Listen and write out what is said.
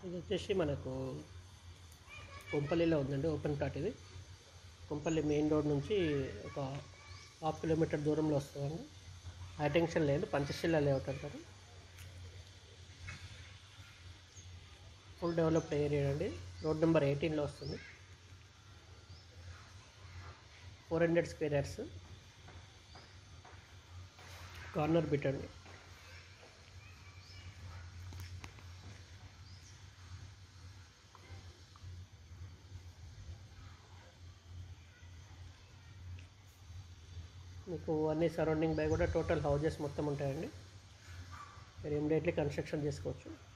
ఇది వచ్చేసి మనకు కొంపల్లిలో ఉందండి ఓపెన్ ప్లాట్ ఇది కొంపల్లి మెయిన్ రోడ్ నుంచి ఒక హాఫ్ కిలోమీటర్ దూరంలో వస్తుందండి హైటెన్షన్ లేదు పంచశీల లేఅవుట్ అంటారు ఫుల్ డెవలప్డ్ ఏరియా అండి రోడ్ నెంబర్ ఎయిటీన్లో వస్తుంది four hundred square yards corner bit అండి మీకు అన్ని సరౌండింగ్ బై కూడా టోటల్ హౌజెస్ మొత్తం ఉంటాయండి మీరు ఇమీడియట్లీ కన్స్ట్రక్షన్ చేసుకోవచ్చు